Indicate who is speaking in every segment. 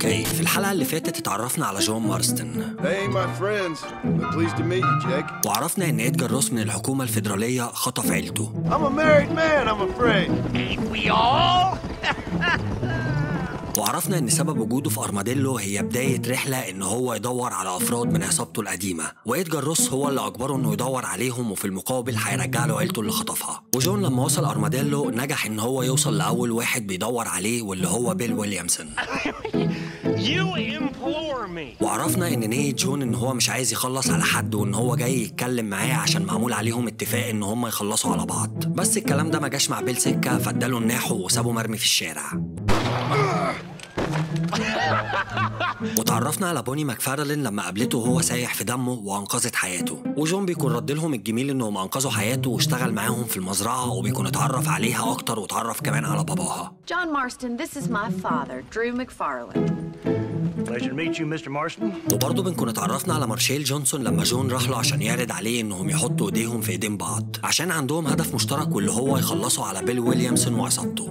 Speaker 1: اوكي في الحلقة اللي فاتت اتعرفنا على جون مارستن
Speaker 2: They ain't my friends, but pleased to meet you, Jake.
Speaker 1: وعرفنا ان ادجار روس من الحكومة الفيدرالية خطف عيلته
Speaker 2: I'm a married man, I'm afraid.
Speaker 3: We all?
Speaker 1: وعرفنا ان سبب وجوده في ارماديلو هي بداية رحلة ان هو يدور على افراد من عصابته القديمة وادجار روس هو اللي اجبره انه يدور عليهم وفي المقابل هيرجع له عيلته اللي خطفها وجون لما وصل ارماديلو نجح ان هو يوصل لاول واحد بيدور عليه واللي هو بيل ويليامسون
Speaker 3: You implore me.
Speaker 1: وعرفنا ان نية جون ان هو مش عايز يخلص على حد وان هو جاي يتكلم معاه عشان معمول عليهم اتفاق ان هم يخلصوا على بعض بس الكلام ده ما جاش مع بيل سكه فاداله الناحو وسابه مرمي في الشارع وتعرفنا على بوني ماكفارلين لما قابلته وهو سايح في دمه وانقذت حياته وجون بيكون رد لهم الجميل انهم انقذوا حياته واشتغل معاهم في المزرعه وبيكون اتعرف عليها اكتر واتعرف كمان على باباها
Speaker 4: John Marston, this is my father, Drew McFarland.
Speaker 5: Pleasure to meet you, Mr. Marston.
Speaker 1: وبرضه بنكون اتعرفنا على مارشيل جونسون لما جون راح له عشان يعرض عليه انهم يحطوا ايديهم في ايدين بعض عشان عندهم هدف مشترك واللي هو يخلصوا على بيل ويليامسون وعصابته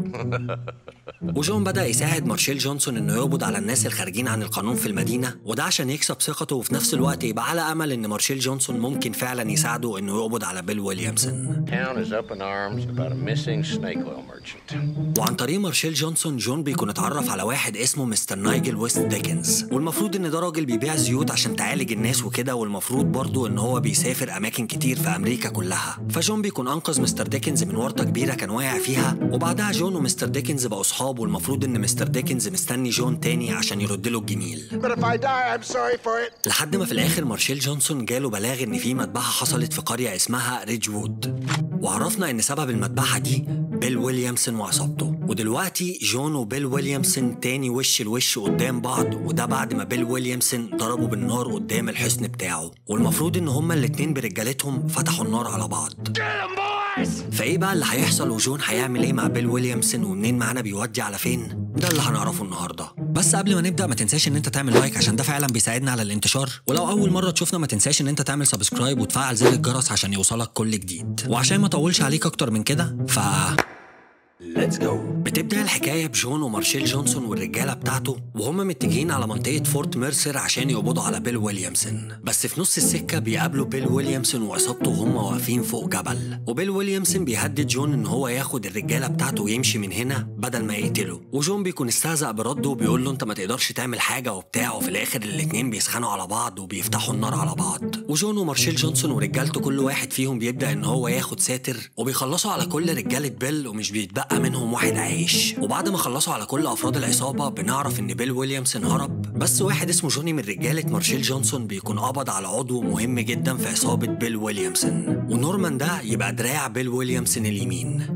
Speaker 1: وجون بدأ يساعد مارشيل جونسون انه يقبض على الناس الخارجين عن القانون في المدينة وده عشان يكسب ثقته وفي نفس الوقت يبقى على امل ان مارشيل جونسون ممكن فعلا يساعده انه يقبض على بيل ويليامسون
Speaker 6: Town is up in arms about a missing snake oil merchant.
Speaker 1: وعن طريق مارشيل جونسون جون بيكون اتعرف على واحد اسمه مستر نايجل ويست ديكنز والمفروض ان ده راجل بيبيع زيوت عشان تعالج الناس وكده والمفروض برضه ان هو بيسافر اماكن كتير في امريكا كلها فجون بيكون انقذ مستر ديكنز من ورطه كبيره كان واقع فيها وبعدها جون ومستر ديكنز بقوا اصحاب والمفروض ان مستر ديكنز مستني جون تاني عشان يرد له الجميل
Speaker 2: But if I die, I'm sorry for it.
Speaker 1: لحد ما في الاخر مارشيل جونسون جاله بلاغ ان في مذبحه حصلت في قريه اسمها ريدج وود وعرفنا ان سبب المذبحه دي بيل ويليامسون وعصابته ودلوقتي جون وبيل ويليامسون تاني وش لوش قدام بعض وده بعد ما بيل ويليامسون ضربه بالنار قدام الحصن بتاعه والمفروض ان هما الاتنين برجالتهم فتحوا النار على بعض فايه بقى اللي هيحصل وجون هيعمل ايه مع بيل ويليامسون ومنين معانا بيودي على فين ده اللي هنعرفه النهارده بس قبل ما نبدا ما تنساش ان انت تعمل لايك عشان ده فعلا بيساعدنا على الانتشار ولو اول مره تشوفنا ما تنساش ان انت تعمل سبسكرايب وتفعل زر الجرس عشان يوصلك كل جديد وعشان ما اطولش عليك اكتر من كده ف
Speaker 2: Let's go.
Speaker 1: بتبدأ الحكاية بجون ومارشيل جونسون والرجالة بتاعته وهم متجهين على منطقة فورت ميرسر عشان يقبضوا على بيل ويليامسون بس في نص السكة بيقابلوا بيل ويليامسون وعصابته وهم واقفين فوق جبل وبيل ويليامسون بيهدد جون ان هو ياخد الرجالة بتاعته ويمشي من هنا بدل ما يقتله وجون بيكون استهزأ برده وبيقول له انت ما تقدرش تعمل حاجة وبتاع وفي الاخر الاتنين بيسخنوا على بعض وبيفتحوا النار على بعض وجون ومارشيل جونسون ورجالته كل واحد فيهم بيبدأ ان هو ياخد ساتر وبيخلصوا على كل رجالة بيل ومش بيتبقى منهم واحد عايش وبعد ما خلصوا على كل افراد العصابه بنعرف ان بيل ويليامسون هرب بس واحد اسمه جوني من رجاله مارشيل جونسون بيكون قبض على عضو مهم جدا في عصابه بيل ويليامسون ونورمان ده يبقى دراع بيل ويليامسون اليمين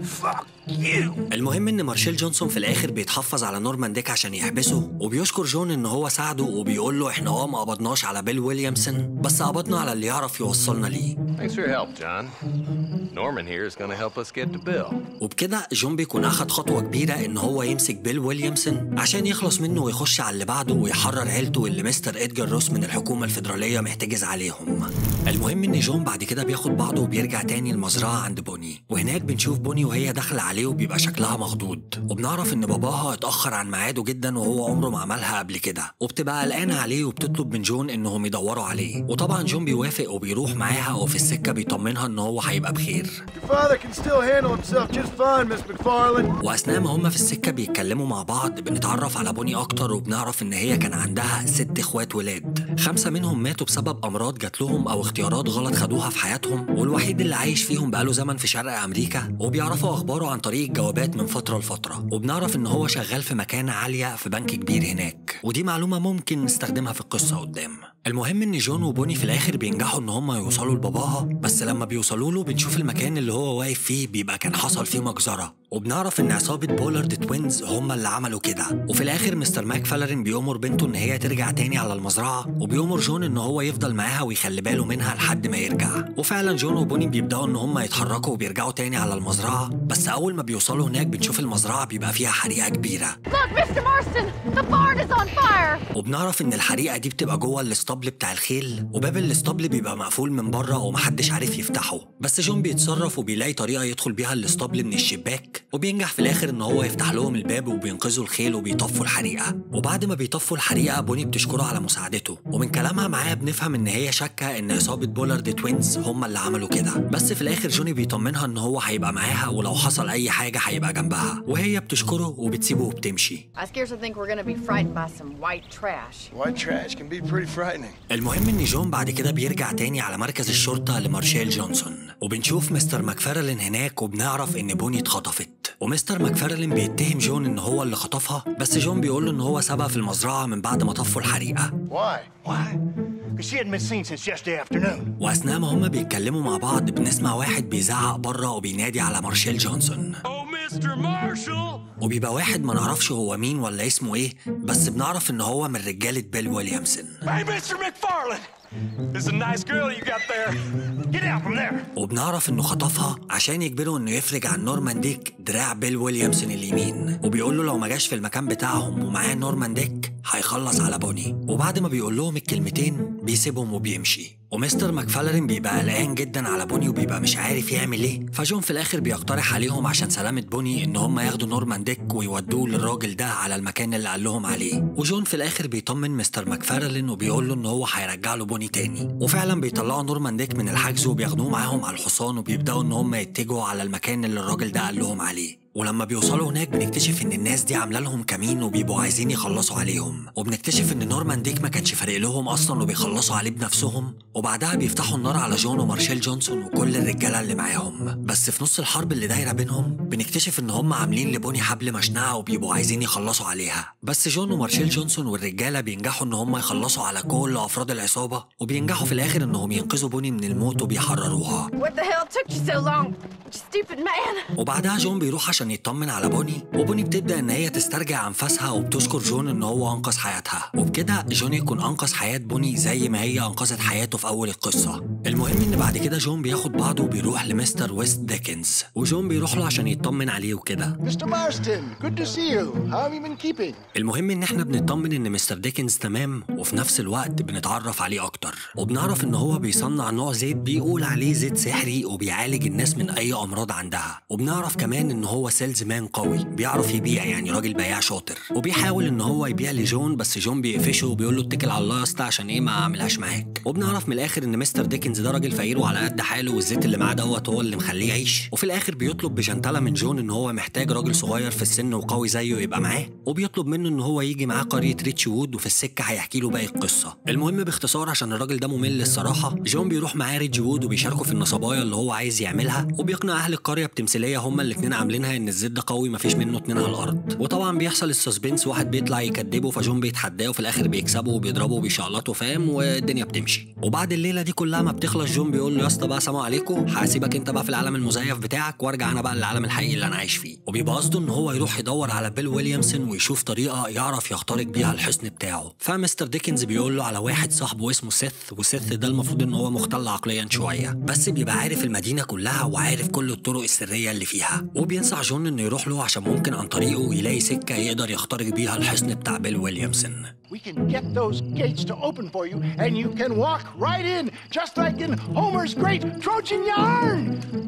Speaker 1: المهم ان مارشيل جونسون في الاخر بيتحفظ على نورمان ديك عشان يحبسه وبيشكر جون ان هو ساعده وبيقول له احنا اه ما قبضناش على بيل ويليامسون بس قبضنا على اللي يعرف يوصلنا ليه
Speaker 6: Thanks for your help, John. Norman here is going to help us get to Bill.
Speaker 1: وبكده جون بيكون أخد خطوة كبيرة إن هو يمسك بيل ويليامسون عشان يخلص منه ويخش على اللي بعده ويحرر عيلته اللي مستر إدجار روس من الحكومة الفيدرالية محتجز عليهم. المهم إن جون بعد كده بياخد بعضه وبيرجع تاني المزرعة عند بوني وهناك بنشوف بوني وهي داخلة عليه وبيبقى شكلها مخضوض وبنعرف إن باباها اتأخر عن ميعاده جدا وهو عمره ما عملها قبل كده وبتبقى قلقانة عليه وبتطلب من جون إنهم يدوروا عليه وطبعا جون بيوافق وبيروح معاها وفي السكة بيطمنها إن هو هيبقى بخير
Speaker 2: Your father can still handle himself just fine, Miss McFarland.
Speaker 1: واثناء ما هما في السكه بيتكلموا مع بعض بنتعرف على بوني اكتر وبنعرف ان هي كان عندها ست اخوات ولاد خمسه منهم ماتوا بسبب امراض جات لهم او اختيارات غلط خدوها في حياتهم والوحيد اللي عايش فيهم بقاله زمن في شرق امريكا وبيعرفوا اخباره عن طريق الجوابات من فتره لفتره وبنعرف ان هو شغال في مكانه عاليه في بنك كبير هناك ودي معلومه ممكن نستخدمها في القصه قدام المهم ان جون وبوني في الاخر بينجحوا ان هم يوصلوا لباباها بس لما بيوصلوا له بنشوف المكان اللي هو واقف فيه بيبقى كان حصل فيه مجزره وبنعرف ان عصابه بولارد توينز هم اللي عملوا كده وفي الاخر مستر ماك فالرين بيامر بنته ان هي ترجع تاني على المزرعه وبيامر جون ان هو يفضل معاها ويخلي باله منها لحد ما يرجع وفعلا جون وبوني بيبداوا ان هم يتحركوا وبيرجعوا تاني على المزرعه بس اول ما بيوصلوا هناك بنشوف المزرعه بيبقى فيها حريقه كبيره
Speaker 4: Look, Mr. Marston! The barn is on fire! fire!
Speaker 1: وبنعرف ان الحريقه دي بتبقى جوه الاسطبل بتاع الخيل وباب الاسطبل بيبقى مقفول من بره ومحدش عارف يفتحه بس جون بيتصرف وبيلاقي طريقه يدخل بيها الاسطبل من الشباك وبينجح في الاخر ان هو يفتح لهم الباب وبينقذوا الخيل وبيطفوا الحريقه وبعد ما بيطفوا الحريقه بوني بتشكره على مساعدته ومن كلامها معاه بنفهم ان هي شاكه ان عصابه بولارد توينز هم اللي عملوا كده بس في الاخر جوني بيطمنها ان هو هيبقى معاها ولو حصل اي حاجه هيبقى جنبها وهي بتشكره وبتسيبه وبتمشي
Speaker 4: I scarcely think we're gonna be frightened by some white trash.
Speaker 2: White trash can be pretty frightening.
Speaker 1: المهم ان جون بعد كده بيرجع تاني على مركز الشرطه لمارشيل جونسون وبنشوف مستر ماكفارلين هناك وبنعرف ان بوني اتخطفت ومستر ماكفارلين بيتهم جون ان هو اللي خطفها بس جون بيقول له ان هو سابها في المزرعه من بعد ما طفوا الحريقه
Speaker 2: Why?
Speaker 5: Why? Because she hadn't been seen since yesterday afternoon.
Speaker 1: واثناء ما هما بيتكلموا مع بعض بنسمع واحد بيزعق بره وبينادي على مارشيل جونسون
Speaker 3: Oh, Mr. Marshall!
Speaker 1: وبيبقى واحد ما نعرفش هو مين ولا اسمه ايه بس بنعرف ان هو من رجاله بيل ويليامسون
Speaker 3: Hey, Mr. McFarland! This is a nice girl you got there.
Speaker 5: Get out from there.
Speaker 1: وبنعرف انه خطفها عشان يجبره انه يفرج عن نورمان ديك دراع بيل ويليامسون اليمين وبيقول له لو ما جاش في المكان بتاعهم ومعاه نورمان ديك هيخلص على بوني وبعد ما بيقول لهم الكلمتين بيسيبهم وبيمشي ومستر ماكفالرين بيبقى قلقان جدا على بوني وبيبقى مش عارف يعمل ايه فجون في الاخر بيقترح عليهم عشان سلامة بوني ان هم ياخدوا نورمان ديك ويودوه للراجل ده على المكان اللي قال لهم عليه وجون في الاخر بيطمن مستر ماكفارلين وبيقول له ان هو هيرجع له بوني تاني وفعلا بيطلعوا نورمان ديك من الحجز وبياخدوه معاهم على الحصان وبيبداوا ان هم يتجهوا على المكان اللي الراجل ده قال لهم عليه ولما بيوصلوا هناك بنكتشف ان الناس دي عامله لهم كمين وبيبقوا عايزين يخلصوا عليهم وبنكتشف ان نورمان ديك ما كانش فارق لهم اصلا وبيخلصوا عليه بنفسهم وبعدها بيفتحوا النار على جون ومارشيل جونسون وكل الرجاله اللي معاهم بس في نص الحرب اللي دايره بينهم بنكتشف ان هم عاملين لبوني حبل مشنقه وبيبقوا عايزين يخلصوا عليها بس جون ومارشيل جونسون والرجاله بينجحوا ان هم يخلصوا على كل افراد العصابه وبينجحوا في الاخر انهم ينقذوا بوني من الموت وبيحرروها
Speaker 4: What the hell took you so long? You stupid man!
Speaker 1: وبعدها جون بيروح عشان يطمن على بوني وبوني بتبدا ان هي تسترجع انفاسها وبتشكر جون ان هو انقذ حياتها وبكده جون يكون انقذ حياه بوني زي ما هي انقذت حياته في اول القصه المهم ان بعد كده جون بياخد بعضه وبيروح لمستر ويست ديكنز وجون بيروح له عشان يطمن عليه وكده
Speaker 2: Mr. Marston, good to see you. How have you been keeping?
Speaker 1: المهم ان احنا بنطمن ان مستر ديكنز تمام وفي نفس الوقت بنتعرف عليه اكتر وبنعرف ان هو بيصنع نوع زيت بيقول عليه زيت سحري وبيعالج الناس من اي امراض عندها وبنعرف كمان ان هو سيلز مان قوي بيعرف يبيع يعني راجل بياع شاطر وبيحاول ان هو يبيع لجون بس جون بيقفشه وبيقول له اتكل على الله يا اسطى عشان ايه ما اعملهاش معاك وبنعرف من الاخر ان مستر ديكنز ده راجل فقير وعلى قد حاله والزيت اللي معاه دوت هو اللي مخليه يعيش وفي الاخر بيطلب بجنتله من جون ان هو محتاج راجل صغير في السن وقوي زيه يبقى معاه وبيطلب منه ان هو يجي معاه قريه ريتش وود وفي السكه هيحكي له باقي القصه المهم باختصار عشان الراجل ده ممل الصراحه جون بيروح معاه ريتش وود وبيشاركوا في النصبايا اللي هو عايز يعملها وبيقنع اهل القريه بتمثيليه هما الاتنين عاملينها ان الزيت ده قوي مفيش منه اتنين على الارض وطبعا بيحصل السسبنس واحد بيطلع يكدبه فجون بيتحداه وفي الاخر بيكسبه وبيضربه وبيشقلطه فاهم والدنيا بتمشي وبعد الليله دي كلها ما بتخلص جون بيقول له يا اسطى بقى سلام عليكم هسيبك انت بقى في العالم المزيف بتاعك وارجع انا بقى للعالم الحقيقي اللي انا عايش فيه وبيبقى قصده ان هو يروح يدور على بيل ويليامسون ويشوف طريقه يعرف يخترق بيها الحصن بتاعه فمستر ديكنز بيقول له على واحد صاحبه اسمه سيث وسيث ده المفروض ان هو مختل عقليا شويه بس بيبقى عارف المدينه كلها وعارف كل الطرق السريه اللي فيها وبينصح جون انه يروح له عشان ممكن عن طريقه يلاقي سكه يقدر يخترق بيها الحصن بتاع بيل ويليامسون
Speaker 2: We can get those gates to open for you, and you can walk right in, just like in Homer's great Trojan yarn.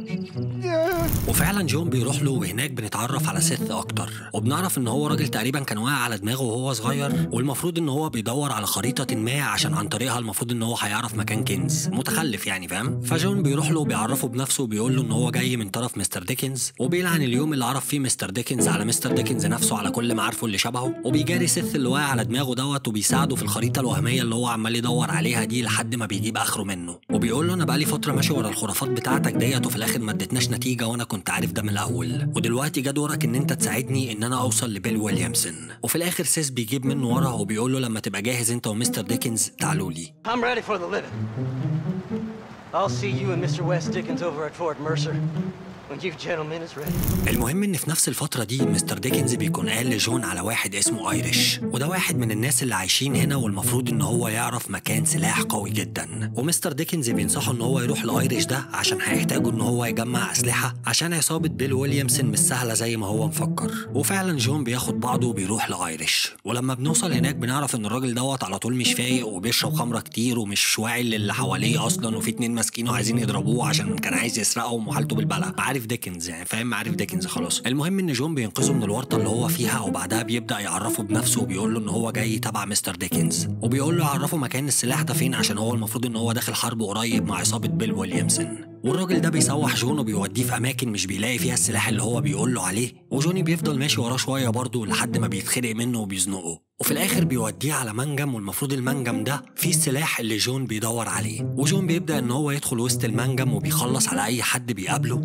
Speaker 2: Yeah.
Speaker 1: وفعلا جون بيروح له وهناك بنتعرف على سيث اكتر وبنعرف ان هو راجل تقريبا كان واقع على دماغه وهو صغير والمفروض ان هو بيدور على خريطه ما عشان عن طريقها المفروض ان هو هيعرف مكان كنز متخلف يعني فاهم فجون بيروح له وبيعرفه بنفسه وبيقول له ان هو جاي من طرف مستر ديكنز وبيلعن اليوم اللي عرف فيه مستر ديكنز على مستر ديكنز نفسه على كل معارفه اللي شبهه وبيجاري سيث اللي واقع على دماغه دوت وبيساعده في الخريطه الوهميه اللي هو عمال يدور عليها دي لحد ما بيجيب اخره منه وبيقول له انا بقالي فتره ماشي ورا الخرافات بتاعتك ديت وفي الاخر ما ادتناش نتيجه وانا كنت عارف ده من الاول ودلوقتي جه دورك ان انت تساعدني ان انا اوصل لبيل ويليامسون وفي الاخر سيس بيجيب منه ورا وبيقول له لما تبقى جاهز انت ومستر ديكنز تعالوا لي
Speaker 7: I'm ready for the living. I'll see you and Mr. West Dickens over at Fort Mercer. When you gentlemen is ready.
Speaker 1: المهم ان في نفس الفترة دي مستر ديكنز بيكون قال لجون على واحد اسمه ايريش وده واحد من الناس اللي عايشين هنا والمفروض ان هو يعرف مكان سلاح قوي جدا ومستر ديكنز بينصحه ان هو يروح لايريش ده عشان هيحتاجوا ان هو يجمع اسلحة عشان عصابة بيل ويليامسون مش سهلة زي ما هو مفكر وفعلا جون بياخد بعضه وبيروح لايريش ولما بنوصل هناك بنعرف ان الراجل دوت على طول مش فايق وبيشرب خمرة كتير ومش واعي للي حواليه اصلا وفي اتنين ماسكينه عايزين يضربوه عشان كان عايز يسرقهم وحالته بالبلا عارف ديكنز يعني فاهم عارف ديكنز خلاص المهم ان جون بينقذه من الورطه اللي هو فيها وبعدها بيبدا يعرفه بنفسه وبيقول له ان هو جاي تبع مستر ديكنز وبيقول له يعرفه مكان السلاح ده فين عشان هو المفروض ان هو داخل حرب قريب مع عصابه بيل ويليامسون والراجل ده بيسوح جون وبيوديه في اماكن مش بيلاقي فيها السلاح اللي هو بيقول له عليه وجوني بيفضل ماشي وراه شويه برضه لحد ما بيتخنق منه وبيزنقه وفي الاخر بيوديه على منجم والمفروض المنجم ده فيه السلاح اللي جون بيدور عليه وجون بيبدا ان هو يدخل وسط المنجم وبيخلص على اي حد بيقابله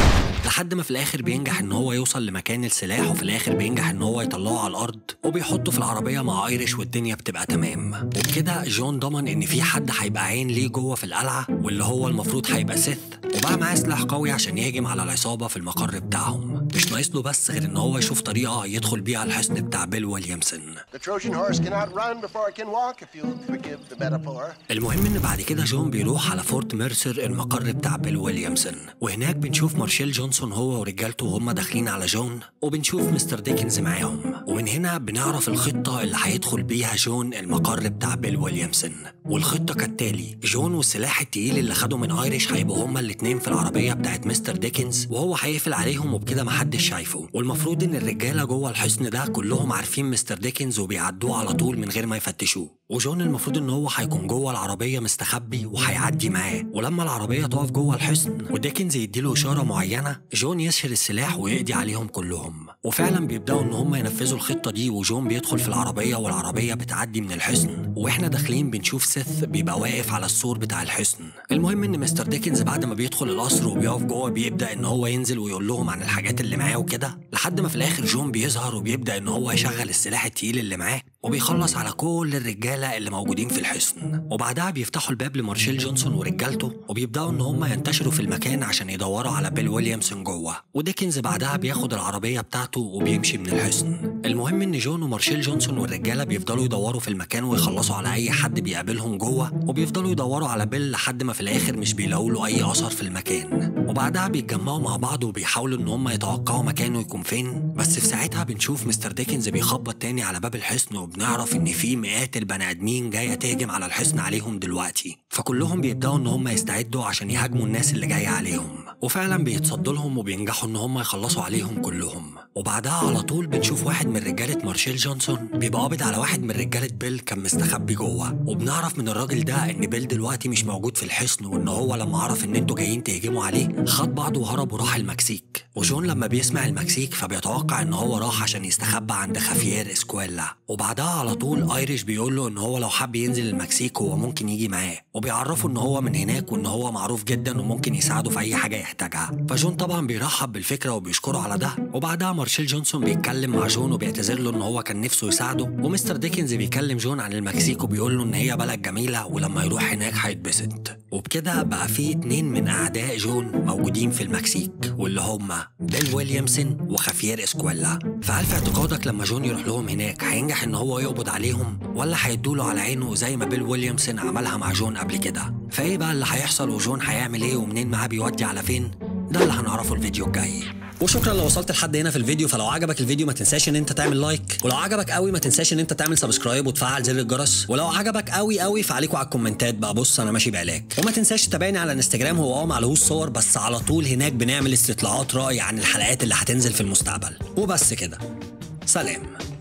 Speaker 1: لحد ما في الاخر بينجح ان هو يوصل لمكان السلاح وفي الاخر بينجح ان هو يطلعه على الارض وبيحطه في العربيه مع ايريش والدنيا بتبقى تمام وبكده جون ضمن ان في حد هيبقى عين ليه جوه في القلعه واللي هو المفروض هيبقى سيث وبقى معاه سلاح قوي عشان يهجم على العصابه في المقر بتاعهم مش ناقص له بس غير ان هو يشوف طريقه يدخل بيها الحصن بتاع بيل ويليامسون
Speaker 2: The Trojan horse cannot run before it can walk, if you'll forgive the metaphor.
Speaker 1: المهم ان بعد كده جون بيروح على فورت ميرسر المقر بتاع بيل ويليامسون وهناك بنشوف مارشيل جونسون هو ورجالته وهم داخلين على جون وبنشوف مستر ديكنز معاهم ومن هنا بنعرف الخطه اللي هيدخل بيها جون المقر بتاع بيل ويليامسون والخطه كالتالي جون والسلاح التقيل اللي خده من ايريش هيبقوا هما الاتنين في العربيه بتاعت مستر ديكنز وهو هيقفل عليهم وبكده محدش شايفه والمفروض ان الرجاله جوه الحصن ده كلهم عارفين مستر ديكنز وبيعدوه على طول من غير ما يفتشوه وجون المفروض ان هو هيكون جوه العربيه مستخبي وهيعدي معاه ولما العربيه تقف جوه الحصن وديكنز يديله اشاره معينه جون يشهر السلاح ويقضي عليهم كلهم وفعلا بيبداوا ان هم ينفذوا الخطه دي وجون بيدخل في العربيه والعربيه بتعدي من الحصن واحنا داخلين بنشوف سيث بيبقى واقف على السور بتاع الحصن المهم ان مستر ديكنز بعد ما بيدخل القصر وبيقف جوه بيبدا ان هو ينزل ويقول لهم عن الحاجات اللي معاه وكده لحد ما في الاخر جون بيظهر وبيبدا ان هو يشغل السلاح التقيل اللي معاه وبيخلص على كل الرجاله اللي موجودين في الحصن وبعدها بيفتحوا الباب لمارشيل جونسون ورجالته وبيبداوا ان هم ينتشروا في المكان عشان يدوروا على بيل ويليامسون جوه وديكنز بعدها بياخد العربيه بتاعته وبيمشي من الحصن المهم ان جون ومارشيل جونسون والرجاله بيفضلوا يدوروا في المكان ويخلصوا على اي حد بيقابلهم جوه وبيفضلوا يدوروا على بيل لحد ما في الاخر مش بيلاقوا له اي اثر في المكان وبعدها بيتجمعوا مع بعض وبيحاولوا ان هم يتوقعوا مكانه يكون فين بس في ساعتها بنشوف مستر ديكنز بيخبط تاني على باب الحصن وبنعرف ان في مئات البني ادمين جايه تهجم على الحصن عليهم دلوقتي فكلهم بيبداوا ان هم يستعدوا عشان يهاجموا الناس اللي جايه عليهم وفعلا بيتصدوا لهم وبينجحوا ان هم يخلصوا عليهم كلهم وبعدها على طول بنشوف واحد من رجاله مارشيل جونسون بيبقى قابض على واحد من رجاله بيل كان مستخبي جوه وبنعرف من الراجل ده ان بيل دلوقتي مش موجود في الحصن وان هو لما عرف ان انتوا جايين تهجموا عليه خد بعضه وهرب وراح المكسيك وجون لما بيسمع المكسيك فبيتوقع ان هو راح عشان يستخبى عند خافير اسكويلا وبعدها على طول ايريش بيقول له ان هو لو حب ينزل المكسيك هو ممكن يجي معاه وبيعرفه ان هو من هناك وان هو معروف جدا وممكن يساعده في اي حاجه يحتاجها فجون طبعا بيرحب بالفكره وبيشكره على ده وبعدها مارشيل جونسون بيتكلم مع جون وبيعتذر له ان هو كان نفسه يساعده ومستر ديكنز بيكلم جون عن المكسيك وبيقول له ان هي بلد جميله ولما يروح هناك هيتبسط وبكده بقى في اتنين من اعداء جون موجودين في المكسيك واللي هما بيل ويليامسون وخافير اسكويلا فهل في اعتقادك لما جون يروح لهم هناك هينجح ان هو يقبض عليهم ولا هيدوله على عينه زي ما بيل ويليامسون عملها مع جون قبل كده فايه بقى اللي هيحصل وجون هيعمل ايه ومنين معاه بيودي على فين ده اللي هنعرفه الفيديو الجاي وشكرا لو وصلت لحد هنا في الفيديو فلو عجبك الفيديو ما تنساش ان انت تعمل لايك ولو عجبك قوي ما تنساش ان انت تعمل سبسكرايب وتفعل زر الجرس ولو عجبك قوي قوي فعليكوا على الكومنتات بقى بص انا ماشي بعلاج وما تنساش تتابعني على انستجرام هو اه معلهوش صور بس على طول هناك بنعمل استطلاعات راي عن الحلقات اللي هتنزل في المستقبل وبس كده سلام